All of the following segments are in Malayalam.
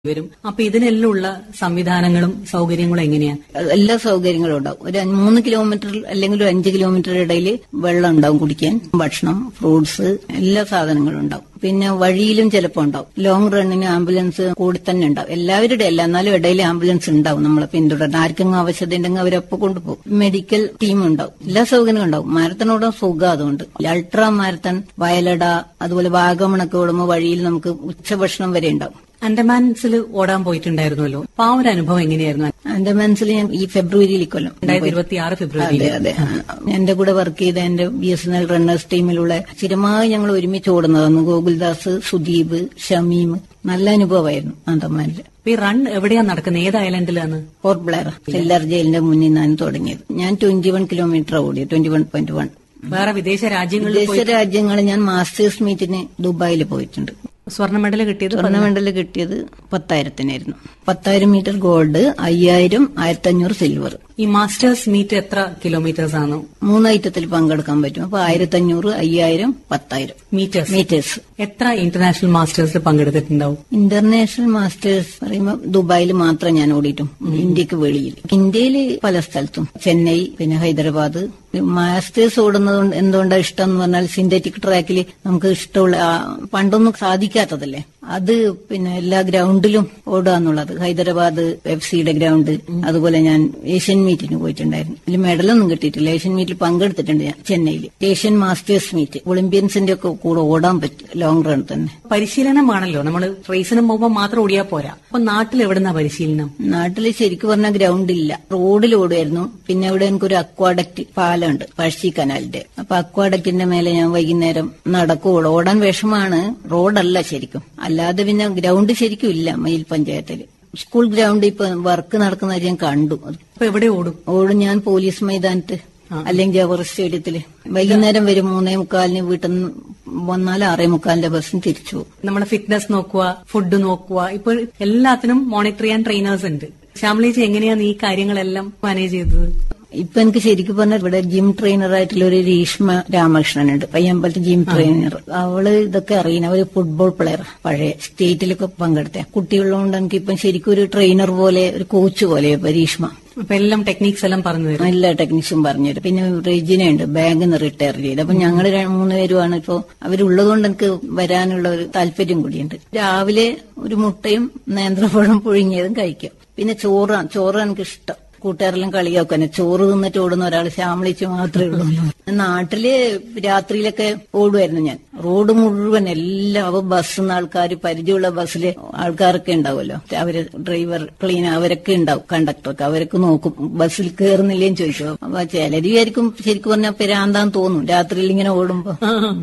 വരും അപ്പൊ ഇതിനെല്ലാം ഉള്ള സംവിധാനങ്ങളും സൗകര്യങ്ങളും എങ്ങനെയാ എല്ലാ സൗകര്യങ്ങളും ഉണ്ടാവും ഒരു അഞ്ച് മൂന്ന് കിലോമീറ്റർ അല്ലെങ്കിൽ ഒരു അഞ്ച് കിലോമീറ്റർ ഇടയിൽ വെള്ളം ഉണ്ടാവും കുടിക്കാൻ ഭക്ഷണം ഫ്രൂട്ട്സ് എല്ലാ സാധനങ്ങളും ഉണ്ടാവും പിന്നെ വഴിയിലും ചിലപ്പോൾ ഉണ്ടാവും ലോങ് റണ്ണിന് ആംബുലൻസ് കൂടി തന്നെ ഉണ്ടാവും എല്ലാവരുടെ അല്ല എന്നാലും ഇടയിൽ ആംബുലൻസ് ഉണ്ടാവും നമ്മളെ പിന്തുടരാൻ ആർക്കെങ്കിലും ആവശ്യത ഉണ്ടെങ്കിൽ അവരൊപ്പം കൊണ്ടുപോകും മെഡിക്കൽ ടീം ഉണ്ടാവും എല്ലാ സൗകര്യങ്ങളും ഉണ്ടാവും മാരത്തണോടും സുഖം അതുകൊണ്ട് അൾട്രാ മാരത്തൺ വയലട അതുപോലെ വാഗമണൊക്കെ ഓടുമ്പോൾ വഴിയിൽ നമുക്ക് ഉച്ചഭക്ഷണം വരെ ഉണ്ടാവും അൻഡമാൻസിൽ ഓടാൻ പോയിട്ടുണ്ടായിരുന്നല്ലോ അപ്പൊ ആ ഒരു അനുഭവം എങ്ങനെയായിരുന്നു ആൻഡമാൻസിൽ ഞാൻ ഈ ഫെബ്രുവരിയിൽ കൊല്ലം രണ്ടായിരത്തി ഇരുപത്തി ആറ് ഫെബ്രുവരി അതെ അതെ എന്റെ കൂടെ വർക്ക് ചെയ്ത എന്റെ B S N L runners ടീമിലുള്ള സ്ഥിരമായി ഞങ്ങൾ ഒരുമിച്ച് ഓടുന്നതാണ് ഗോകുൽദാസ് സുദീപ് ഷമീം നല്ല അനുഭവമായിരുന്നു ആൻഡമാനില് ഈ റൺ എവിടെയാ നടക്കുന്നത് ഏത് ഐലൻഡിലാണ് പോർട്ട് ബ്ലെയർ സെല്ലാർ ജയിലിന്റെ മുന്നിൽ നിന്നാണ് തുടങ്ങിയത് ഞാൻ ട്വന്റി വൺ കിലോമീറ്റർ ഓടി ട്വന്റി വൺ പോയിന്റ് വൺ വേറെ വിദേശ രാജ്യങ്ങളിൽ വിദേശ രാജ്യങ്ങളിൽ ഞാൻ മാസ്റ്റേഴ്സ് മീറ്റിന് ദുബായിൽ പോയിട്ടുണ്ട് സ്വർണ്ണ മെഡൽ കിട്ടിയത് സ്വർണ്ണ മെഡൽ കിട്ടിയത് പത്തായിരത്തിനായിരുന്നു പത്തായിരം മീറ്റർ ഗോൾഡ് അയ്യായിരം ആയിരത്തി അഞ്ഞൂറ് സിൽവർ ഈ മാസ്റ്റേഴ്സ് മീറ്റ് എത്ര കിലോമീറ്റേഴ്സ് ആണ് മൂന്ന് ഐറ്റത്തിൽ പങ്കെടുക്കാൻ പറ്റും അപ്പൊ ആയിരത്തി അഞ്ഞൂറ് അയ്യായിരം പത്തായിരം മീറ്റേഴ്സ് മീറ്റേഴ്സ് എത്ര ഇന്റർനാഷണൽ മാസ്റ്റേഴ്സിൽ പങ്കെടുത്തിട്ടുണ്ടാവും ഇന്റർനാഷണൽ മാസ്റ്റേഴ്സ് പറയുമ്പോൾ ദുബായിൽ മാത്രം ഞാൻ ഓടിയിട്ടും ഇന്ത്യക്ക് വെളിയിൽ ഇന്ത്യയിൽ പല സ്ഥലത്തും ചെന്നൈ പിന്നെ ഹൈദരാബാദ് മാസ്റ്റേഴ്സ് ഓടുന്നത് കൊണ്ട് എന്തുകൊണ്ടാണ് ഇഷ്ടം എന്ന് പറഞ്ഞാൽ സിന്തറ്റിക് ട്രാക്കിൽ നമുക്ക് ഇഷ്ടമുള്ള ആ, പണ്ടൊന്നും സാധിക്കാത്തതല്ലേ അത് പിന്നെ എല്ലാ ഗ്രൗണ്ടിലും ഓടുക എന്നുള്ളത് ഹൈദരാബാദ് എഫ് സിയുടെ ഗ്രൗണ്ട് അതുപോലെ ഞാൻ ഏഷ്യൻ മീറ്റിന് പോയിട്ടുണ്ടായിരുന്നു അതിൽ മെഡലൊന്നും കിട്ടിയിട്ടില്ല ഏഷ്യൻ മീറ്റിൽ പങ്കെടുത്തിട്ടുണ്ട് ഞാൻ ചെന്നൈയിൽ ഏഷ്യൻ മാസ്റ്റേഴ്സ് മീറ്റ് ഒളിമ്പ്യൻസിന്റെ ഒക്കെ കൂടെ ഓടാൻ പറ്റും ലോങ് റൺ തന്നെ പരിശീലനം വേണല്ലോ നമ്മൾ റേസിന് പോകുമ്പോൾ മാത്രം ഓടിയാ പോരാ അപ്പൊ നാട്ടിൽ എവിടുന്ന പരിശീലനം നാട്ടിൽ ശരിക്കും പറഞ്ഞ ഗ്രൗണ്ട് ഇല്ല റോഡിൽ ഓടുമായിരുന്നു പിന്നെ ഇവിടെ എനിക്കൊരു അക്വാഡക്റ്റ് പാലമുണ്ട് പഴശ്ശി കനാലിന്റെ അപ്പൊ അക്വാഡക്റ്റിന്റെ മേലെ ഞാൻ വൈകുന്നേരം നടക്കുള്ളൂ ഓടാൻ വിഷമാണ് റോഡല്ല ശരിക്കും അല്ലാതെ പിന്നെ ഗ്രൗണ്ട് ശരിക്കും ഇല്ല മയിൽ പഞ്ചായത്തില് സ്കൂൾ ഗ്രൗണ്ട് ഇപ്പൊ വർക്ക് നടക്കുന്നത് ഞാൻ കണ്ടു അപ്പൊ എവിടെ ഓടും ഓടും ഞാൻ പോലീസ് മൈതാനത്ത് അല്ലെങ്കിൽ ജവഹർ സ്റ്റേഡിയത്തില് വൈകുന്നേരം വരും മൂന്നേ മുക്കാലിന് വീട്ടിൽ നിന്ന് വന്നാൽ ആറേ മുക്കാലിന്റെ ബസ്സിന് തിരിച്ചു പോകും നമ്മളെ ഫിറ്റ്നസ് നോക്കുക ഫുഡ് നോക്കുക ഇപ്പൊ എല്ലാത്തിനും മോണിറ്റർ ചെയ്യാൻ ട്രെയിനേഴ്സ് ഉണ്ട് ശ്യാമളേച്ചി എങ്ങനെയാണ് ഈ കാര്യങ്ങളെല്ലാം മാനേജ് ചെയ്തത് ഇപ്പൊ എനിക്ക് ശരിക്കും പറഞ്ഞാൽ ഇവിടെ ജിം ട്രെയിനർ ആയിട്ടുള്ള ഒരു രീഷ്മ രാമകൃഷ്ണൻ ഉണ്ട് പയ്യമ്പലത്തെ ജിം ട്രെയിനർ അവള് ഇതൊക്കെ അറിയുന്ന അവര് ഫുട്ബോൾ പ്ലെയർ പഴയ സ്റ്റേറ്റിലൊക്കെ പങ്കെടുത്ത കുട്ടികളുള്ളതുകൊണ്ട് എനിക്ക് ഇപ്പം ശരിക്കും ഒരു ട്രെയിനർ പോലെ ഒരു കോച്ച് പോലെ ഇപ്പൊ രീഷ്മ അപ്പൊ എല്ലാം ടെക്നിക്സ് എല്ലാം പറഞ്ഞു തരും എല്ലാ ടെക്നീഷ്യൻ പറഞ്ഞുതരും പിന്നെ റെജിന ഉണ്ട് ബാങ്കിൽ നിന്ന് റിട്ടയർ ചെയ്ത് അപ്പൊ ഞങ്ങൾ മൂന്ന് പേരുമാണ് ഇപ്പോ അവരുള്ളതുകൊണ്ട് എനിക്ക് വരാനുള്ള ഒരു താല്പര്യം കൂടിയുണ്ട് രാവിലെ ഒരു മുട്ടയും നേന്ത്രപ്പഴം പുഴുങ്ങിയതും കഴിക്കും പിന്നെ ചോറാണ് ചോറാണ് എനിക്ക് ഇഷ്ടം കൂട്ടുകാരെല്ലാം കളിയാക്കാൻ ചോറ് തിന്നിട്ട് ഓടുന്ന ഒരാൾ ശ്യാമളിച്ച് മാത്രമേ ഉള്ളൂ നാട്ടില് രാത്രിയിലൊക്കെ ഓടുമായിരുന്നു ഞാൻ റോഡ് മുഴുവൻ എല്ലാ അവ ബസ്സിന്ന് ആൾക്കാർ പരിചയമുള്ള ബസ്സിൽ ആൾക്കാരൊക്കെ ഉണ്ടാവുമല്ലോ അവര് ഡ്രൈവർ ക്ലീനർ അവരൊക്കെ ഉണ്ടാവും കണ്ടക്ടറൊക്കെ അവരൊക്കെ നോക്കും ബസ്സിൽ കയറുന്നില്ലേന്ന് ചോദിക്കും അപ്പൊ ചിലര് വിചാരിക്കും ശരിക്കും പറഞ്ഞാൽ പെരാന്താന്ന് തോന്നും രാത്രിയിൽ ഇങ്ങനെ ഓടുമ്പോ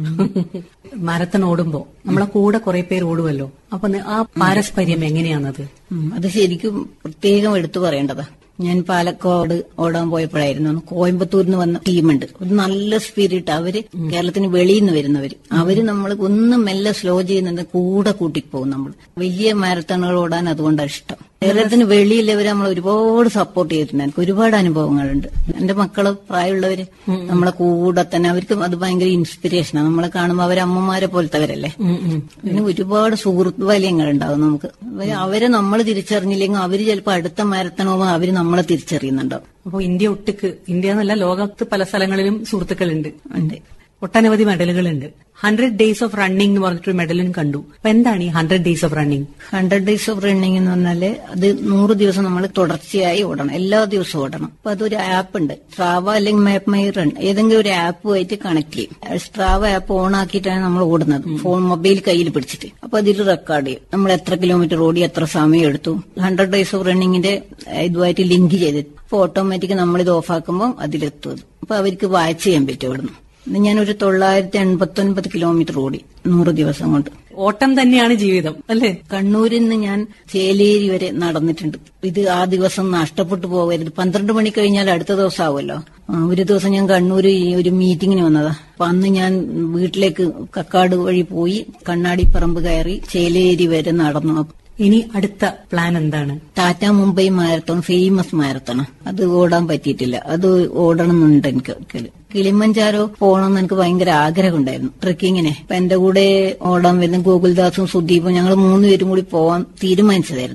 മാരത്തൺ ഓടുമ്പോ നമ്മളെ കൂടെ കുറെ പേര് ഓടുമല്ലോ അപ്പൊ നി- ആ പാരസ്പര്യം എങ്ങനെയാണത് ഉം, അത് ശരിക്കും പ്രത്യേകം എടുത്തു പറയേണ്ടതാ ഞാൻ പാലക്കാട് ഓടാൻ പോയപ്പോഴായിരുന്നു അന്ന് കോയമ്പത്തൂരിൽ നിന്ന് വന്ന ടീമുണ്ട് ഒരു നല്ല സ്പിരിറ്റ് അവര് കേരളത്തിന് വെളിയിൽ നിന്ന് വരുന്നവര് അവര് നമ്മൾ ഒന്നും മെല്ലെ സ്ലോ ചെയ്യുന്നുണ്ട് കൂടെ കൂട്ടിപ്പോകും നമ്മൾ വലിയ മാരത്തണുകൾ ഓടാൻ അതുകൊണ്ടാണ് ഇഷ്ടം കേരളത്തിന് വെളിയില്ലവര് നമ്മൾ ഒരുപാട് സപ്പോർട്ട് ചെയ്തിട്ടുണ്ട് എനിക്ക് ഒരുപാട് അനുഭവങ്ങളുണ്ട് എന്റെ മക്കള് പ്രായമുള്ളവര് നമ്മളെ കൂടെ തന്നെ അവർക്ക് അത് ഭയങ്കര ഇൻസ്പിറേഷനാണ് നമ്മളെ കാണുമ്പോൾ അവർ അമ്മമാരെ പോലത്തവരല്ലേ പിന്നെ ഒരുപാട് സുഹൃത്ത് വലയങ്ങൾ ഉണ്ടാവും നമുക്ക് അവര് അവരെ നമ്മൾ തിരിച്ചറിഞ്ഞില്ലെങ്കിൽ അവര് ചിലപ്പോൾ അടുത്ത മാരത്തണോ അവര് നമ്മളെ തിരിച്ചറിയുന്നുണ്ടാവും അപ്പൊ ഇന്ത്യ ഒട്ടുക്ക് ഇന്ത്യ എന്നല്ല ലോകത്ത് പല സ്ഥലങ്ങളിലും സുഹൃത്തുക്കളുണ്ട് ഉണ്ട് ഒട്ടനവധി മെഡലുകളുണ്ട് ഹൺഡ്രഡ് ഡേയ്സ് ഓഫ് റണ്ണിംഗ് എന്ന് പറഞ്ഞിട്ടൊരു മെഡലും കണ്ടു അപ്പൊ എന്താണ് ഈ hundred days of running hundred days of running എന്ന് പറഞ്ഞാല് അത് നൂറ് ദിവസം നമ്മൾ തുടർച്ചയായി ഓടണം എല്ലാ ദിവസവും ഓടണം അപ്പൊ അതൊരു ആപ്പ് ഉണ്ട് സ്ട്രാവ അല്ലെങ്കിൽ മാപ്പ് മൈ റൺ ഏതെങ്കിലും ഒരു ആപ്പുമായിട്ട് കണക്ട് ചെയ്യും സ്ട്രാവ ആപ്പ് ഓൺ ആക്കിയിട്ടാണ് നമ്മൾ ഓടുന്നത് ഫോൺ മൊബൈൽ കയ്യിൽ പിടിച്ചിട്ട് അപ്പൊ അതിൽ റെക്കോർഡ് ചെയ്യും നമ്മൾ എത്ര കിലോമീറ്റർ ഓടി എത്ര സമയം എടുത്തു ഹൺഡ്രഡ് ഡേയ്സ് ഓഫ് റണ്ണിങ്ങിന്റെ ഇതുമായിട്ട് ലിങ്ക് ചെയ്തിട്ട് അപ്പൊ ഓട്ടോമാറ്റിക് നമ്മൾ ഇത് ഓഫ് ആക്കുമ്പോൾ അതിലെത്തും അത്. അപ്പൊ അവർക്ക് വാച്ച് ചെയ്യാൻ പറ്റും ഇവിടുന്ന് ഇന്ന് ഞാനൊരു തൊള്ളായിരത്തി എൺപത്തി ഒൻപത് കിലോമീറ്റർ ഓടി നൂറ് ദിവസം കൊണ്ട് ഓട്ടം തന്നെയാണ് ജീവിതം അല്ലേ കണ്ണൂരിൽ നിന്ന് ഞാൻ ചേലേരി വരെ നടന്നിട്ടുണ്ട് ഇത് ആ ദിവസം നഷ്ടപ്പെട്ടു പോകരുത് പന്ത്രണ്ട് മണി കഴിഞ്ഞാൽ അടുത്ത ദിവസം ആവുമല്ലോ ആ, ഒരു ദിവസം ഞാൻ കണ്ണൂര് ഈ ഒരു മീറ്റിങ്ങിന് വന്നതാ അപ്പൊ അന്ന് ഞാൻ വീട്ടിലേക്ക് കക്കാട് വഴി പോയി കണ്ണാടിപ്പറമ്പ് കയറി ചേലേരി വരെ നടന്നു ഇനി അടുത്ത പ്ലാൻ എന്താണ് Tata Mumbai marathon famous marathon അത് ഓടാൻ പറ്റിയിട്ടില്ല അത് ഓടണം എന്നുണ്ട് എനിക്ക് ഒരിക്കല് കിളിമഞ്ചാരോ പോകണമെന്ന് എനിക്ക് ഭയങ്കര ആഗ്രഹമുണ്ടായിരുന്നു ട്രക്കിങ്ങിനെ അപ്പൊ എന്റെ കൂടെ ഓടാൻ വരുന്ന ഗോകുൽദാസും സുദീപും ഞങ്ങൾ മൂന്നുപേരും കൂടി പോവാൻ തീരുമാനിച്ചതായിരുന്നു